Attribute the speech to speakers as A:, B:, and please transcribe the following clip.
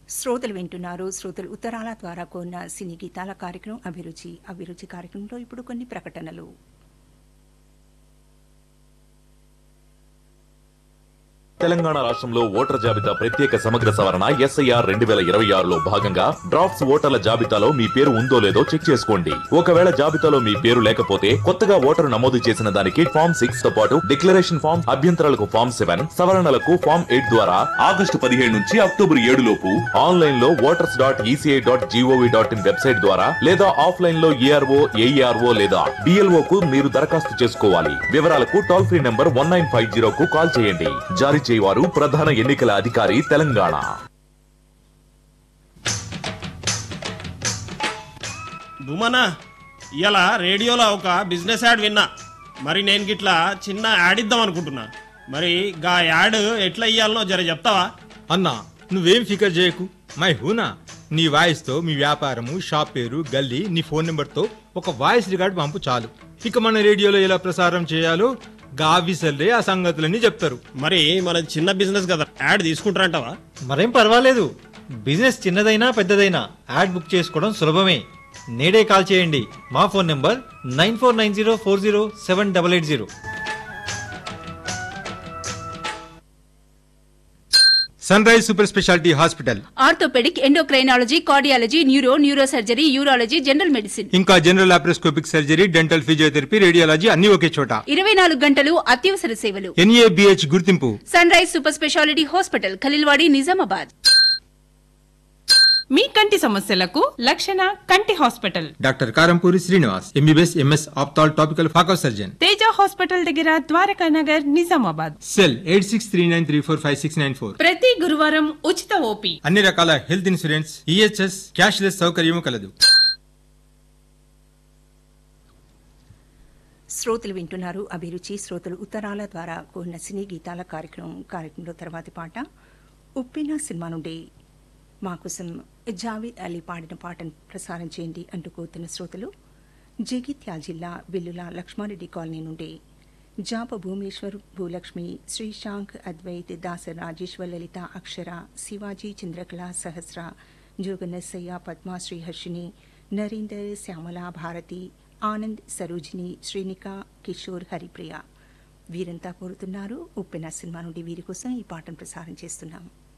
A: శ్రోతలు వింటున్నారు శ్రోతలు ఉత్తరాల ద్వారా కోరిన సినీ గీతాల కార్యక్రమం అభిరుచి అభిరుచి కార్యక్రమంలో ఇప్పుడు కొన్ని ప్రకటనలు
B: తెలంగాణ రాష్ట్రంలో ఓటర్ జాబితా ప్రత్యేక సమగ్ర సవరణ ఎస్ఐఆర్ రెండు వేల ఇరవై ఆరులో భాగంగా డ్రాఫ్ట్స్ ఓటర్ల జాబితాలో మీ పేరు ఉందో లేదో చెక్ చేసుకోండి ఒకవేళ జాబితాలో మీ పేరు లేకపోతే కొత్తగా ఓటరు నమోదు చేసిన దానికి ఫామ్ సిక్స్ తో పాటు డిక్లరేషన్ ఫామ్ అభ్యంతరాలకు ఫామ్ సెవెన్ సవరణలకు ఫామ్ ఎయిట్ ద్వారా ఆగస్టు పదిహేడు నుంచి అక్టోబర్ ఏడు లోపు ఆన్లైన్ లో voters dot ECI dot GOV dot in website ద్వారా లేదా ఆఫ్లైన్ లో ఏఆర్ఓ ఏఈఆర్ఓ లేదా డిఎల్ఓ కు మీరు దరఖాస్తు చేసుకోవాలి వివరాలకు toll free number one nine five zero కు కాల్ చేయండి జారీ చేయవారు ప్రధాన ఎన్నికల అధికారి తెలంగాణ
C: భూమనా ఇవాళ రేడియోలో ఒక బిజినెస్ యాడ్ విన్నా మరి నేను గిట్లా చిన్న యాడ్ ఇద్దాం అనుకుంటున్నా మరి గా యాడ్ ఎట్లా ఇయ్యాలనో జర చెప్తావా
D: అన్నా నువ్వేం ఫికర్ చేయకు మై హూనా నీ వాయిస్తో మీ వ్యాపారము షాప్ పేరు గల్లీ నీ ఫోన్ నెంబర్తో ఒక వాయిస్ రికార్డ్ పంపు చాలు ఇక మన రేడియోలో ఎలా ప్రసారం చేయాలో గావిసల్లే ఆ సంగతులన్నీ చెప్తారు
C: మరి మన చిన్న బిజినెస్ కదా యాడ్ తీసుకుంటారంటావా
E: మరేం పర్వాలేదు బిజినెస్ చిన్నదైనా పెద్దదైనా యాడ్ బుక్ చేసుకోవడం సులభమే నేడే కాల్ చేయండి మా phone number nine four nine zero four zero seven double eight zero
D: Sunrise super speciality hospital
F: orthopaedic endocrinology cardiology neuro neuro surgery urology general medicine
D: ఇంకా general laparoscopic surgery dental physiotherapy radiology అన్ని ఒకే చోట
F: ఇరవై నాలుగు గంటలు అత్యవసర సేవలు
D: NABH గుర్తింపు
F: Sunrise super speciality hospital Khaleelwadi Nizamabad
G: మీ కంటి సమస్యలకు లక్షణ కంటి hospital
D: doctor Karampuri Srinivas MBBS MS ophthal topical phaco surgeon
G: Teja hospital దగ్గర Dwaraka Nagar Nizamabad
D: cell eight six three nine three four five six nine four
G: ప్రతి గురువారం ఉచిత ఓపీ
D: అన్ని రకాల హెల్త్ ఇన్సూరెన్స్ ఈహెచ్ఎస్ క్యాష్లెస్ సౌకర్యము కలదు
A: శ్రోతలు వింటున్నారు అభిరుచి శ్రోతలు ఉత్తరాల ద్వారా కోరిన సినీ గీతాల కార్యక్రమం కార్యక్రమంలో తర్వాతి పాట ఉప్పిన సినిమా నుండి మా కోసం జావేద్ అలీ పాడిన పాటను ప్రసారం చేయండి అంటూ కోరుతున్న శ్రోతలు జగిత్యాల జిల్లా బిల్లుల లక్ష్మారెడ్డి కాలనీ నుండి జాప భూమేశ్వర్ భూలక్ష్మి శ్రీశాంక్ అద్వైత్ దాస రాజేశ్వర్ లలిత అక్షర శివాజీ చంద్రకళ సహస్ర జోగనస్సయ్య పద్మా శ్రీహర్షిని నరేందర్ శ్యామల భారతి ఆనంద్ సరోజిని శ్రీనిక కిషోర్ హరిప్రియ వీరంతా కోరుతున్నారు ఉప్పెన సినిమా నుండి వీరి కోసం ఈ పాటను ప్రసారం చేస్తున్నాం